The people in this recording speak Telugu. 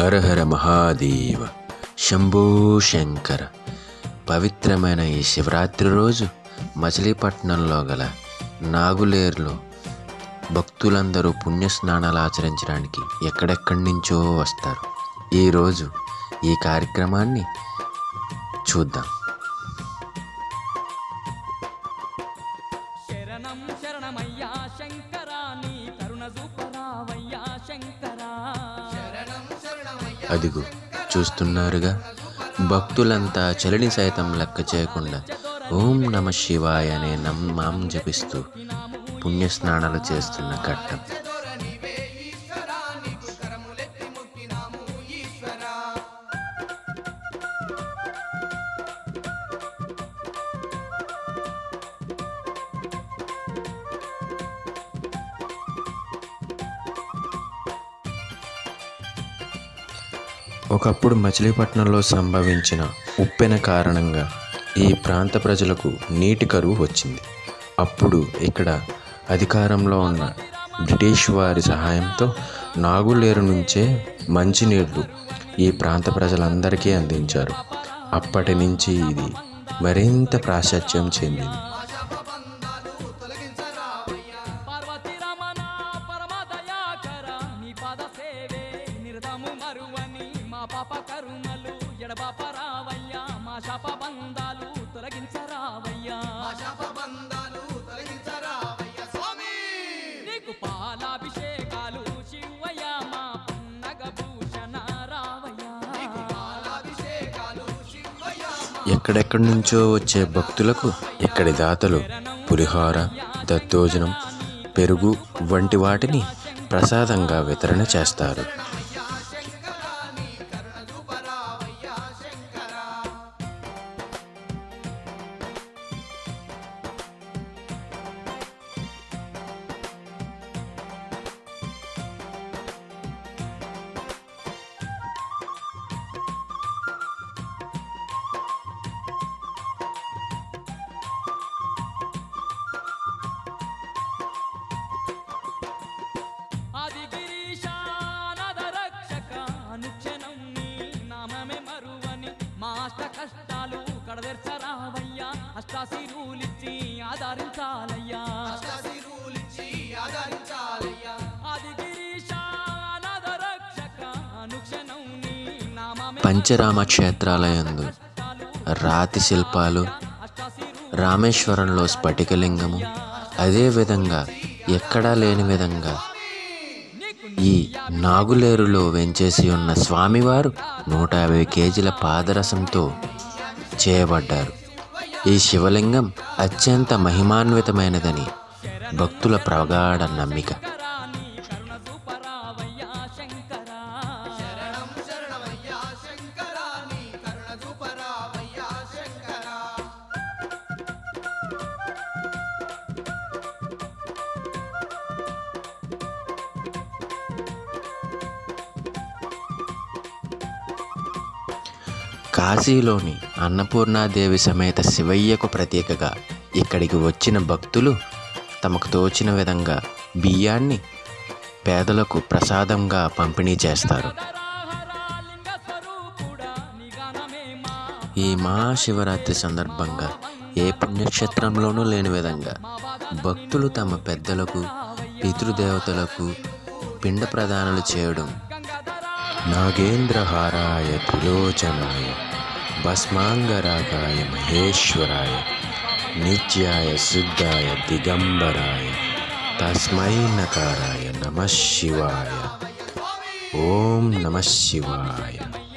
హర హర మహాదేవ శంభో శంకర పవిత్రమైన ఈ శివరాత్రి రోజు మచిలీపట్నంలో గల నాగులేరులో భక్తులందరూ పుణ్యస్నానాలు ఆచరించడానికి ఎక్కడెక్కడి నుంచో వస్తారు ఈరోజు ఈ కార్యక్రమాన్ని చూద్దాం శరణం శరణమయ్యా శంకరా నీ కరుణ చూపరావయ్యా శంకరా అదిగో చూస్తున్నారుగా భక్తులంతా చలిని సైతం లెక్క చేయకుండా ఓం నమ శివాయ అనే నమ్మాం జపిస్తూ పుణ్యస్నానాలు చేస్తున్న ఘట్టం ఒకప్పుడు మచిలీపట్నంలో సంభవించిన ఉప్పెన కారణంగా ఈ ప్రాంత ప్రజలకు నీటి కరువు వచ్చింది అప్పుడు ఇక్కడ అధికారంలో ఉన్న బ్రిటిష్ వారి సహాయంతో నాగులేరు నుంచే మంచినీళ్లు ఈ ప్రాంత ప్రజలందరికీ అందించారు అప్పటి నుంచి ఇది మరింత ప్రాశస్త్యం చెందింది పార్వతి రమణ పరమ దయాకర నీ పద సేవే నిర్దము మరువని మా పాప కరుణలు ఎడబాప రావయ్యా మా శాప బంధాలు తొలగించరావయ్యా నీకు పాలాభిషేకాలు శివయ్య మా పన్నగ భూషణ రావయ్యా ఎక్కడెక్కడి నుంచో వచ్చే భక్తులకు ఇక్కడి దాతలు పులిహోర దద్దోజనం పెరుగు వంటి వాటిని ప్రసాదంగా వితరణ చేస్తారు ఆది గిరీశానద రక్షక అనుక్షణం నీ నామమే మరువని మా అష్ట కష్టాలు కడదెర్చరావయ్యా అష్టాశిరులిచ్చి ఆదరించాలయ్యా ఆది గిరీశానద రక్షక అనుక్షణం నీ నామమే పంచరామ క్షేత్రాలయందు రాతి శిల్పాలు రామేశ్వరంలో స్ఫటికలింగము అదేవిధంగా ఎక్కడా లేని విధంగా ఈ నాగులేరులో వెంచేసి ఉన్న స్వామివారు నూట యాభై కేజీల పాదరసంతో చేయబడ్డారు ఈ శివలింగం అత్యంత మహిమాన్వితమైనదని భక్తుల ప్రగాఢ నమ్మిక శంకరాని కరుణ చూపరావయ్యా శంకరా కాశీలోని అన్నపూర్ణాదేవి సమేత శివయ్యకు ప్రతీకగా ఇక్కడికి వచ్చిన భక్తులు తమకు తోచిన విధంగా బియ్యాన్ని పేదలకు ప్రసాదంగా పంపిణీ చేస్తారు లింగ స్వరూపుడా నిగానమే మా ఈ మహాశివరాత్రి సందర్భంగా ఏ పుణ్యక్షేత్రంలోనూ లేని విధంగా భక్తులు తమ పెద్దలకు పితృదేవతలకు పిండ ప్రదానాలు చేయడం నాగేంద్రహారాయ త్రిలోచనాయ భస్మాంగరాగాయ మహేశ్వరాయ నిత్యాయ శుద్ధాయ దిగంబరాయ తస్మై నకారాయ నమ శివాయ ఓం నమ శివాయ